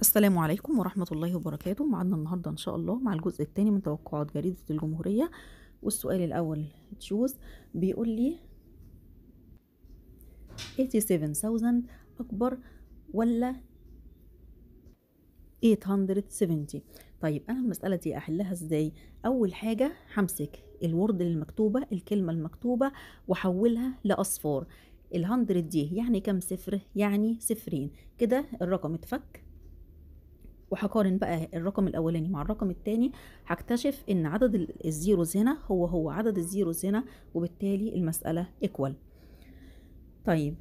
السلام عليكم ورحمة الله وبركاته معنا النهاردة إن شاء الله مع الجزء الثاني من توقعات جريدة الجمهورية والسؤال الأول تشوز بيقول لي 87000 أكبر ولا 870 طيب أنا المسألة دي أحلها إزاي أول حاجة همسك الورد المكتوبة الكلمة المكتوبة وأحولها لأصفار الهندرد دي يعني كم صفر يعني صفرين كده الرقم اتفك وهقارن بقى الرقم الاولاني مع الرقم التاني هكتشف ان عدد ال- الزيروز هنا هو هو عدد الزيروز هنا وبالتالي المسألة equal طيب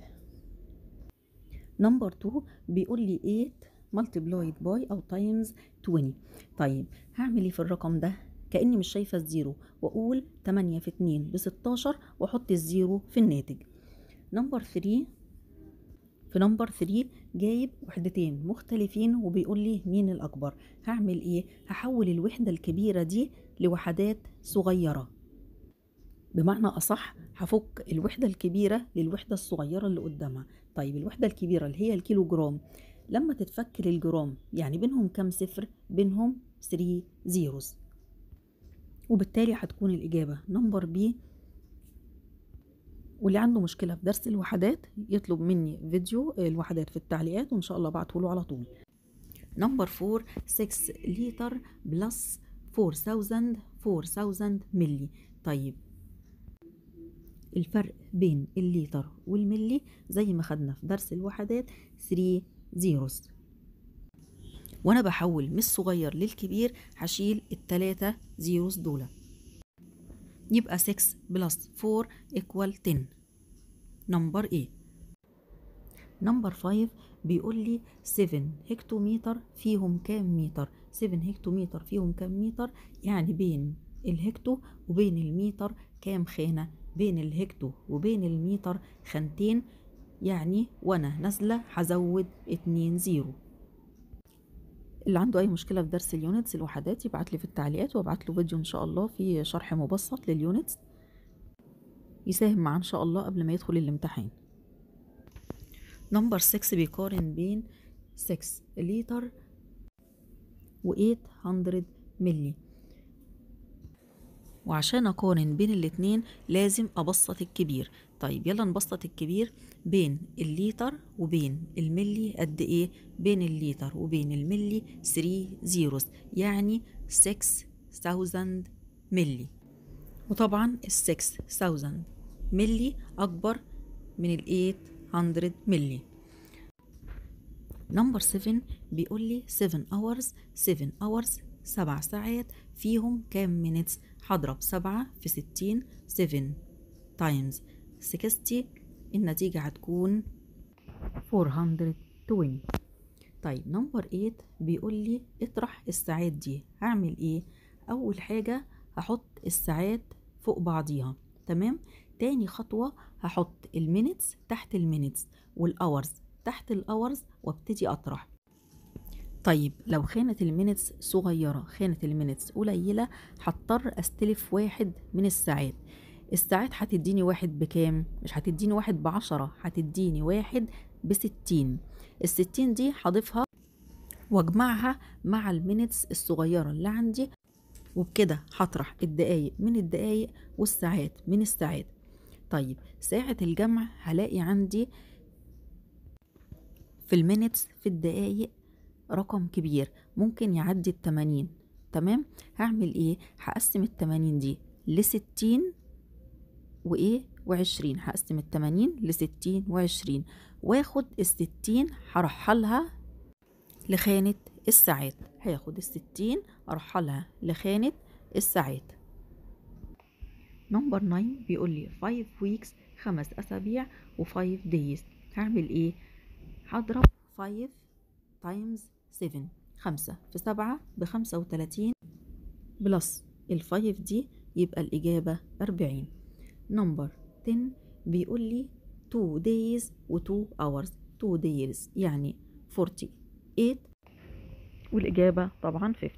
نمبر 2 بيقول لي 8 multiplied by او times 20 طيب هعمل ايه في الرقم ده كأني مش شايفة الزيرو واقول 8 في 2 ب 16 واحط الزيرو في الناتج نمبر 3 في نمبر 3 جايب وحدتين مختلفين وبيقول لي مين الأكبر هعمل إيه؟ هحول الوحدة الكبيرة دي لوحدات صغيرة بمعنى أصح هفك الوحدة الكبيرة للوحدة الصغيرة اللي قدامها طيب الوحدة الكبيرة اللي هي الكيلو جرام لما تتفك للجرام يعني بينهم كام صفر؟ بينهم 3 زيروز وبالتالي هتكون الإجابة نمبر بي واللي عنده مشكلة في درس الوحدات يطلب مني فيديو الوحدات في التعليقات وإن شاء الله بعته له على طول نمبر 4 6 لتر بلس 4000 4000 ملي طيب الفرق بين الليتر والملي زي ما خدنا في درس الوحدات 3 زيروز وانا بحول من الصغير للكبير هشيل التلاتة زيروز دول يبقى 6 بلس 4 equal 10 نمبر ايه نمبر 5 بيقول لي 7 هكتومتر فيهم كام متر 7 هكتومتر فيهم كام متر يعني بين الهكتو وبين المتر كام خانة بين الهكتو وبين المتر خانتين يعني وانا نازلة هزود 2 زيرو اللي عنده اي مشكله في درس اليونتس الوحدات يبعت لي في التعليقات وابعت له فيديو ان شاء الله في شرح مبسط لليونتس يساهم معاه ان شاء الله قبل ما يدخل الامتحان نمبر 6 بيقارن بين 6 لتر و 800 ملي وعشان اقارن بين الاتنين لازم ابسط الكبير طيب يلا نبسط الكبير بين الليتر وبين الملي قد ايه بين الليتر وبين الملي 3 زيروز يعني 6000 ملي وطبعا ال 6000 ملي اكبر من ال 800 ملي نمبر 7 بيقول لي 7 hours 7 hours 7 ساعات فيهم كام minutes هضرب 7 في 60 7 times 60 النتيجة هتكون 420 طيب نمبر 8 بيقول لي اطرح الساعات دي هعمل ايه اول حاجة هحط الساعات فوق بعضيها تمام تاني خطوة هحط المينتس تحت المينتس والاورز تحت الاورز وابتدي اطرح طيب لو خانة المينتس صغيرة خانة المينتس قليلة هضطر استلف واحد من الساعات الساعات هتديني واحد بكام مش هتديني واحد بعشرة هتديني واحد بستين الستين دي هضيفها واجمعها مع المينتس الصغيرة اللي عندي وبكده هطرح الدقايق من الدقايق والساعات من الساعات طيب ساعة الجمع هلاقي عندي في المينتس في الدقايق رقم كبير ممكن يعدي التمانين تمام هعمل ايه هقسم التمانين دي لستين وايه وعشرين هقسم التمانين لستين وعشرين واخد الستين هرحلها لخانة الساعات هاخد الستين ارحلها لخانة الساعات نمبر 9 بيقول لي 5 weeks خمس اسابيع و5 days هعمل ايه هضرب 5 times 7 خمسة في سبعة بخمسة وتلاتين بلس الفايف دي يبقى الإجابة أربعين نمبر 10 بيقول لي 2 days و 2 hours 2 days يعني 48 والإجابة طبعا 50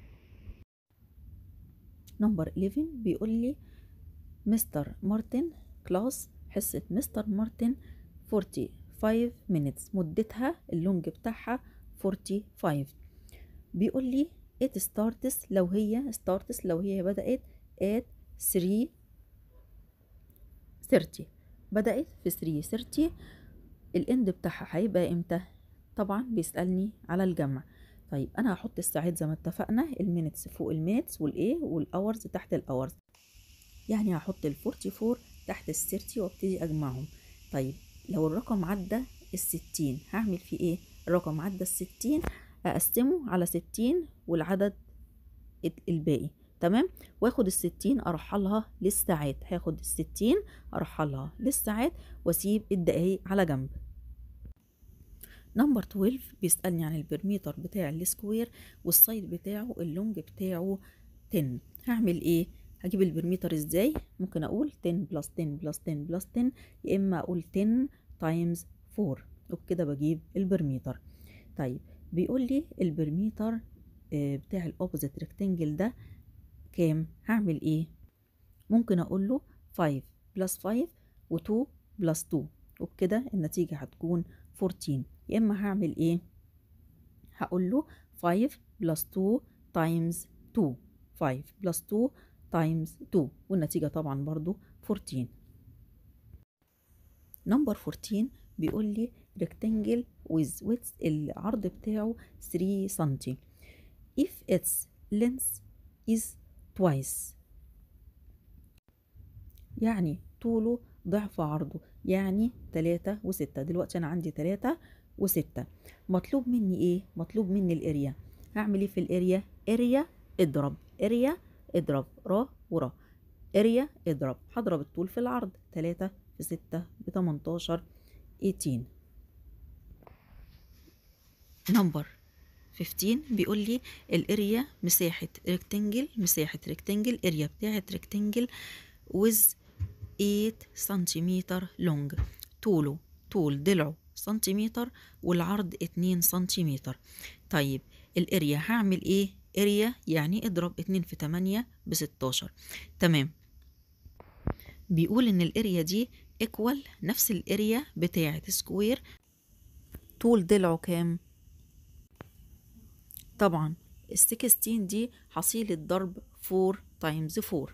نمبر 11 بيقول لي مستر مارتن كلاس حصة مستر مارتن 45 minutes مدتها اللونج بتاعها 45 بيقول لي it starts لو هي starts لو هي بدأت at 3 30 بدأت في 3 30 الاند بتاعها هيبقى امتى طبعا بيسألني على الجمع طيب انا هحط الساعات زي ما اتفقنا المينتس فوق المينتس والايه والاورز تحت الاورز يعني هحط ال 44 تحت ال 30 وابتدي اجمعهم طيب لو الرقم عدى ال 60 هعمل فيه ايه الرقم عدى ال 60 اقسمه على 60 والعدد الباقي تمام واخد الستين ارحلها للساعات هاخد الستين ارحلها للساعات واسيب الدقايق على جنب نمبر 12 بيسألني عن البرميتر بتاع السكوير والسايد بتاعه اللونج بتاعه 10 هعمل ايه هجيب البرميتر ازاي ممكن اقول 10 بلس 10 بلس 10 بلس 10 يا اما اقول 10 تايمز 4 وبكده بجيب البرميتر طيب بيقول لي البرميتر بتاع الاوبوزيت ريكتانجل ده كام هعمل ايه ممكن اقول له 5 بلس 5 و2 بلس 2 وبكده النتيجة هتكون 14 يا اما هعمل ايه هقول له 5 بلس 2 تايمز 2 5 بلس 2 تايمز 2 والنتيجة طبعا برضو 14 نمبر 14 بيقول لي rectangle with width العرض بتاعه 3 سنتي if its length is twice يعني طوله ضعف عرضه يعني تلاتة وستة دلوقتي أنا عندي تلاتة وستة مطلوب مني إيه؟ مطلوب مني الاريا هعمل إيه في الاريا؟ اريا اضرب اريا اضرب را ورا اريا اضرب هضرب الطول في العرض تلاتة في ستة بتمنتاشر 18 نمبر 15 بيقول لي الاريا مساحة ريكتنجل مساحة ريكتنجل اريا بتاعت ريكتنجل with 8 سنتيمتر لونج طوله طول ضلعه سنتيمتر والعرض 2 سنتيمتر طيب الاريا هعمل ايه اريا يعني اضرب 2 في 8 ب 16 تمام بيقول ان الاريا دي ايكوال نفس الاريا بتاعة سكوير طول ضلعه كام طبعا ال 16 دي حصيلة ضرب 4 تايمز 4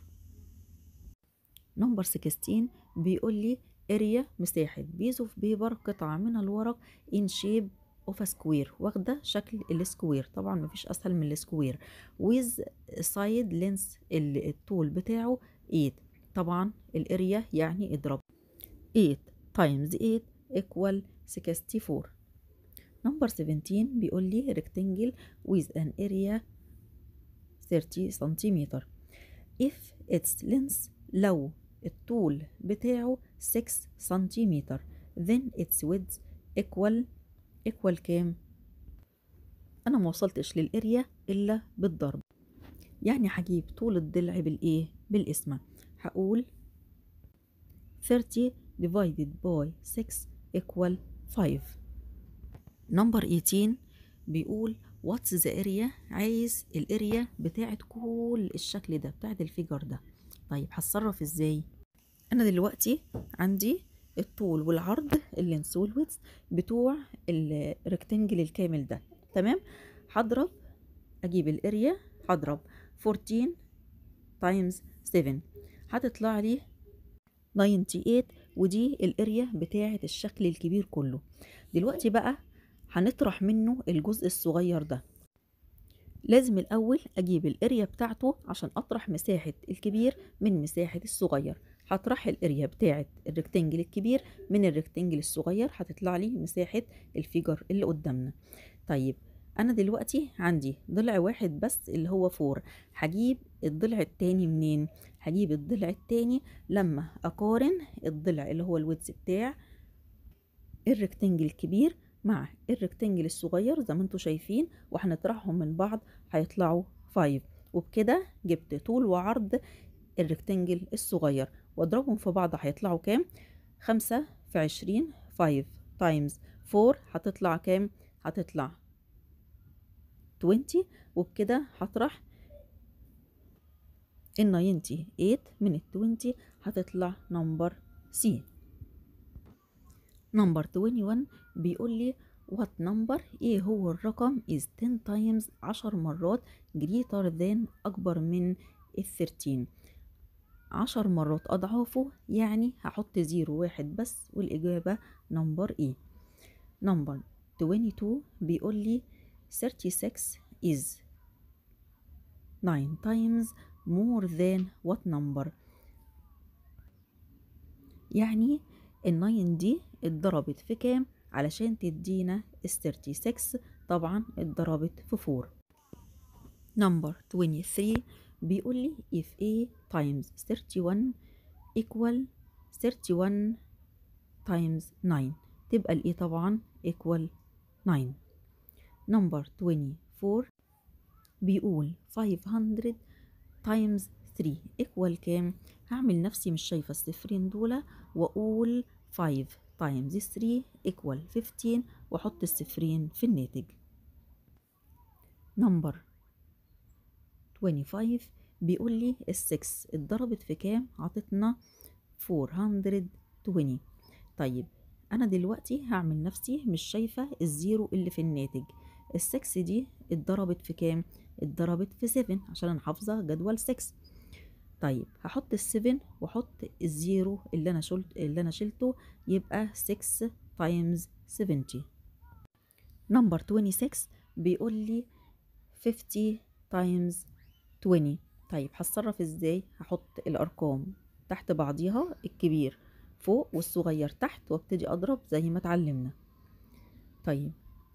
نمبر 16 بيقول لي اريا مساحة بيز اوف بيبر قطعة من الورق ان شيب اوف سكوير واخدة شكل السكوير طبعا مفيش اسهل من السكوير with side length الطول بتاعه 8 طبعا الاريا يعني اضرب 8 times 8 equal 64 نمبر 17 بيقول لي rectangle with an area 30 سنتيمتر if its length لو الطول بتاعه 6 سنتيمتر then its width equal equal كام انا ما وصلتش للاريا الا بالضرب يعني هجيب طول الضلع بالايه بالقسمه هقول 30 divided by 6 equal 5 نمبر 18 بيقول what's the area عايز الاريا بتاعت كل الشكل ده بتاعت الفيجر ده طيب هتصرف ازاي انا دلوقتي عندي الطول والعرض اللينس والويدث بتوع الريكتنجل الكامل ده تمام هضرب اجيب الاريا هضرب 14 تايمز 7 هتطلع لي 98 ودي الاريا بتاعه الشكل الكبير كله دلوقتي بقى هنطرح منه الجزء الصغير ده لازم الأول أجيب الاريا بتاعته عشان أطرح مساحة الكبير من مساحة الصغير هطرح الاريا بتاعة الريكتنجل الكبير من الريكتنجل الصغير هتطلع لي مساحة الفيجر اللي قدامنا طيب أنا دلوقتي عندي ضلع واحد بس اللي هو فور هجيب الضلع التاني منين؟ هجيب الضلع التاني لما أقارن الضلع اللي هو الويدز بتاع الريكتنجل الكبير مع الريكتنجل الصغير زي ما انتم شايفين وهنطرحهم من بعض هيطلعوا 5 وبكده جبت طول وعرض الريكتنجل الصغير واضربهم في بعض هيطلعوا كام خمسة في عشرين 5 تايمز 4 هتطلع كام هتطلع 20 وبكده هطرح ال 98 من ال 20 هتطلع نمبر سي نمبر 21 بيقول لي what number ايه هو الرقم is 10 times 10 مرات greater than أكبر من ال 13 عشر مرات أضعافه يعني هحط زيرو واحد بس والإجابة نمبر إيه نمبر 22 بيقول لي 36 is 9 times more than what number يعني الناين دي اتضربت في كام علشان تدينا ال 36 طبعا اتضربت في 4 نمبر 23 بيقول لي if a times 31 equal 31 times 9 تبقى ال a طبعا equal 9 نمبر 24 بيقول 500 times 3 equal كام هعمل نفسي مش شايفة الصفرين دول وأقول 5 times 3 equal 15 وأحط الصفرين في الناتج نمبر 25 بيقول لي ال 6 اتضربت في كام عطتنا 420 طيب انا دلوقتي هعمل نفسي مش شايفه الزيرو اللي في الناتج ال 6 دي اتضربت في كام اتضربت في 7 عشان انا حافظه جدول 6 طيب هحط ال 7 واحط الزيرو اللي انا شلت اللي انا شلته يبقى 6 تايمز 70 نمبر 26 بيقول لي 50 تايمز 20 طيب هتصرف ازاي هحط الارقام تحت بعضيها الكبير فوق والصغير تحت وابتدي اضرب زي ما اتعلمنا طيب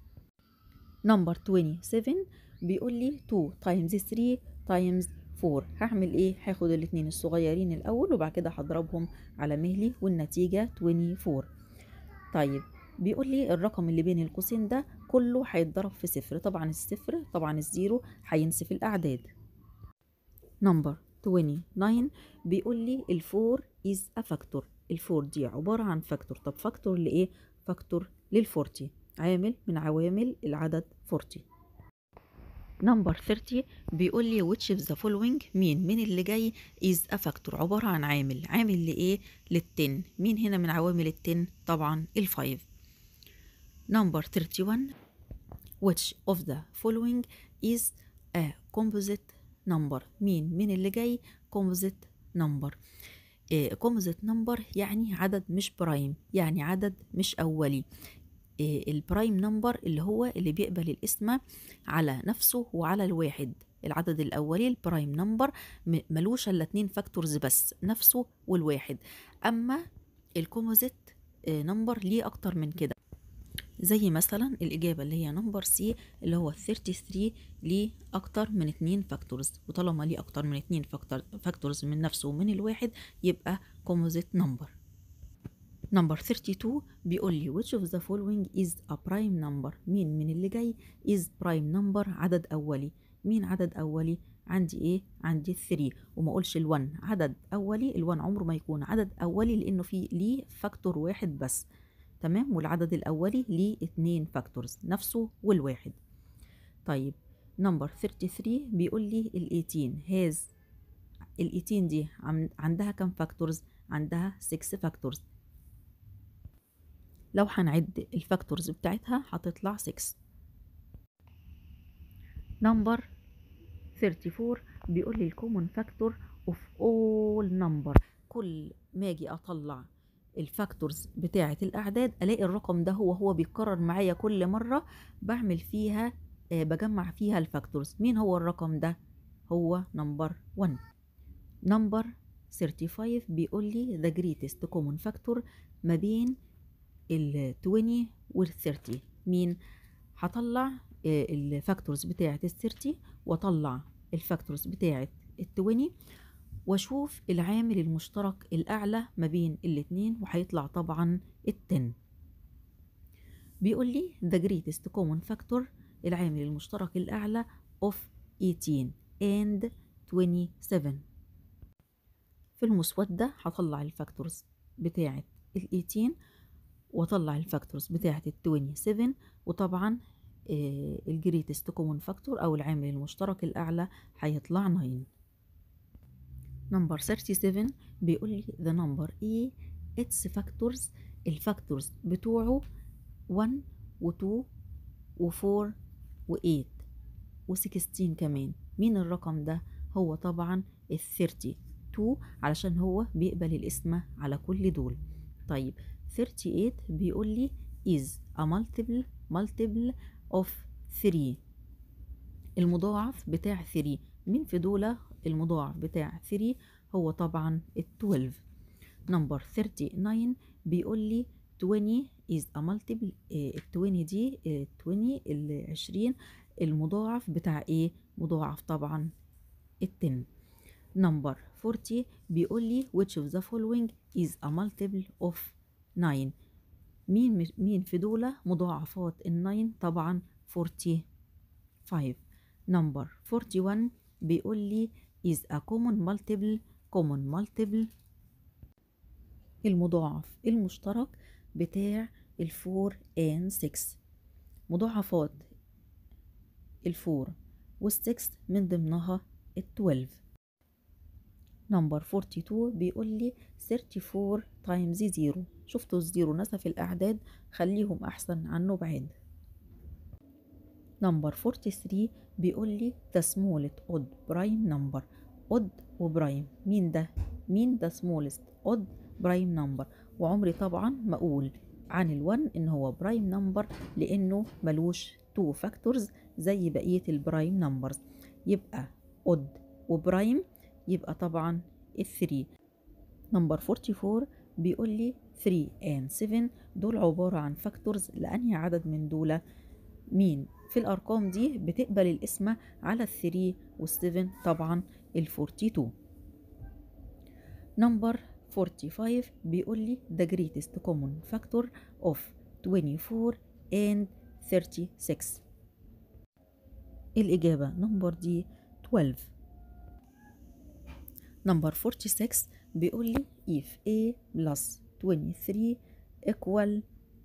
نمبر 27 بيقول لي 2 تايمز 3 تايمز 4 هعمل ايه هاخد الاتنين الصغيرين الاول وبعد كده هضربهم على مهلي والنتيجه 24 طيب بيقول لي الرقم اللي بين القوسين ده كله هيتضرب في صفر طبعا الصفر طبعا الزيرو هينسف الاعداد نمبر 29 بيقول لي الفور is a factor الفور دي عبارة عن فاكتور طب فاكتور لإيه؟ فاكتور للفورتي عامل من عوامل العدد 40 نمبر 30 بيقول لي which of the following مين من اللي جاي is a factor عبارة عن عامل عامل لإيه؟ للتن مين هنا من عوامل التن؟ طبعا الفايف نمبر 31 which of the following is a composite number مين من اللي جاي composite number كومبوزيت نمبر يعني عدد مش برايم يعني عدد مش أولي البرايم نمبر اللي هو اللي بيقبل الاسم على نفسه وعلى الواحد العدد الأولي البرايم نمبر ملوش إلا اتنين فاكتورز بس نفسه والواحد أما الكومبوزيت نمبر ليه أكتر من كده زي مثلا الإجابة اللي هي نمبر سي اللي هو 33 ليه أكتر من اتنين فاكتورز وطالما ليه أكتر من اتنين فاكتورز من نفسه ومن الواحد يبقى كوموزيت نمبر نمبر 32 بيقول لي which of the following is a prime number مين من اللي جاي is prime number عدد أولي مين عدد أولي عندي ايه عندي 3 وما اقولش ال1 عدد اولي ال1 عمره ما يكون عدد اولي لانه في ليه فاكتور واحد بس تمام والعدد الأولي ليه اتنين فاكتورز نفسه والواحد طيب نمبر 33 بيقول لي ال 18 has ال 18 دي عندها كم فاكتورز عندها 6 فاكتورز لو هنعد الفاكتورز بتاعتها هتطلع 6 نمبر 34 بيقول لي الكومون فاكتور اوف اول نمبر كل ما اجي اطلع الفاكتورز بتاعة الأعداد ألاقي الرقم ده هو هو بيتكرر معايا كل مرة بعمل فيها آه بجمع فيها الفاكتورز مين هو الرقم ده هو نمبر 1 نمبر 35 بيقول لي the greatest common factor ما بين ال 20 وال 30 مين هطلع آه الفاكتورز بتاعة ال 30 واطلع الفاكتورز بتاعة ال 20 واشوف العامل المشترك الاعلى ما بين الاتنين وهيطلع طبعا التن بيقول لي the greatest common factor العامل المشترك الاعلى of 18 and 27 في المسودة هطلع الفاكتورز بتاعة ال 18 واطلع الفاكتورز بتاعة ال 27 وطبعا الجريتست كومون فاكتور او العامل المشترك الاعلى هيطلع 9 نمبر 37 بيقول لي the number E its factors الفاكتورز بتوعه 1 و2 و4 و8 و16 كمان مين الرقم ده هو طبعا ال 32 علشان هو بيقبل الاسم على كل دول طيب 38 بيقول لي is a multiple multiple of 3 المضاعف بتاع 3 مين في دول المضاعف بتاع 3 هو طبعا ال 12 نمبر 39 بيقول لي 20 is a multiple ال 20 دي ال 20 ال 20 المضاعف بتاع ايه مضاعف طبعا ال 10 نمبر 40 بيقول لي which of the following is a multiple of 9 مين مين في دول مضاعفات ال 9 طبعا 45 نمبر 41 بيقول لي is a common multiple common multiple المضاعف المشترك بتاع الفور and 6 مضاعفات الفور والسكس من ضمنها التويلف نمبر 42 بيقول لي 34 تايمز زيرو شفتوا الزيرو نسف الأعداد خليهم أحسن عنه بعيد نمبر 43 بيقول لي the smallest odd prime number odd وبرايم مين ده مين ده smallest odd برايم نمبر وعمري طبعا ما اقول عن الون ان هو برايم نمبر لانه ملوش تو فاكتورز زي بقيه البرايم نمبرز يبقى اود وبرايم يبقى طبعا الثري نمبر 44 بيقول لي 3 and 7 دول عبارة عن فاكتورز لأنهي عدد من دول مين في الأرقام دي بتقبل القسمة على الثري والسفن طبعا ال 42 نمبر 45 بيقول لي the greatest common factor of 24 and 36 الإجابة نمبر دي 12 نمبر 46 بيقول لي if a plus 23 equal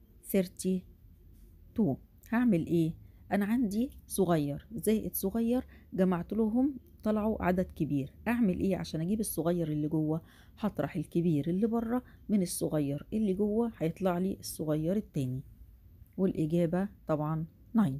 32 هعمل ايه انا عندي صغير زائد صغير جمعت لهم طلعوا عدد كبير اعمل ايه عشان اجيب الصغير اللي جوه هطرح الكبير اللي بره من الصغير اللي جوه هيطلع لي الصغير التاني والاجابه طبعا 9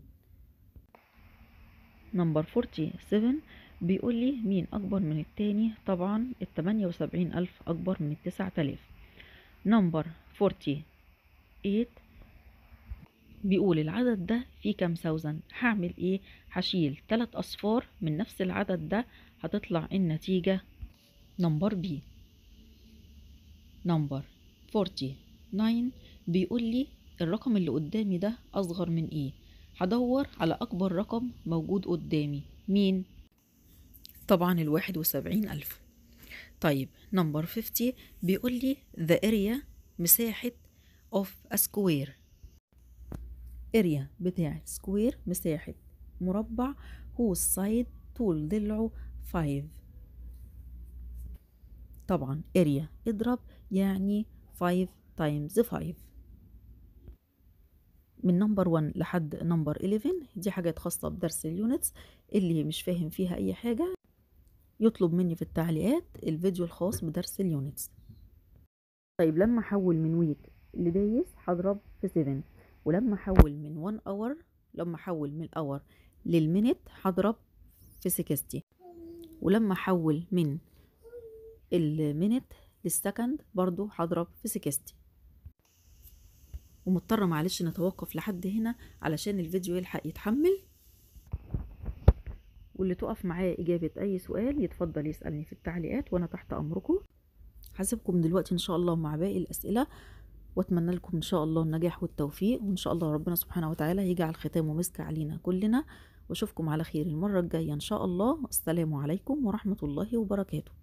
نمبر 47 بيقول لي مين اكبر من التاني طبعا ال 78 الف اكبر من ال 9000 نمبر 48 بيقول العدد ده فيه كام ثاوزن هعمل ايه هشيل تلات اصفار من نفس العدد ده هتطلع النتيجة نمبر بي نمبر 49 بيقول لي الرقم اللي قدامي ده اصغر من ايه هدور على اكبر رقم موجود قدامي مين طبعا الواحد وسبعين الف طيب نمبر 50 بيقول لي the area مساحة of a square اريا بتاع سكوير مساحة مربع هو السايد طول ضلعه 5 طبعا اريا اضرب يعني 5 تايمز 5 من نمبر 1 لحد نمبر 11 دي حاجات خاصة بدرس اليونتس اللي مش فاهم فيها أي حاجة يطلب مني في التعليقات الفيديو الخاص بدرس اليونتس طيب لما أحول من ويك لدايس هضرب في 7 ولما احول من 1 اور لما احول من الاور للمينت هضرب في 60 ولما احول من المينت للسكند برضو هضرب في 60 ومضطرة معلش نتوقف لحد هنا علشان الفيديو يلحق يتحمل واللي تقف معاه إجابة أي سؤال يتفضل يسألني في التعليقات وأنا تحت أمركم هسيبكم دلوقتي إن شاء الله مع باقي الأسئلة واتمنى لكم ان شاء الله النجاح والتوفيق وان شاء الله ربنا سبحانه وتعالى يجعل ختامه مسك علينا كلنا واشوفكم على خير المره الجايه ان شاء الله السلام عليكم ورحمه الله وبركاته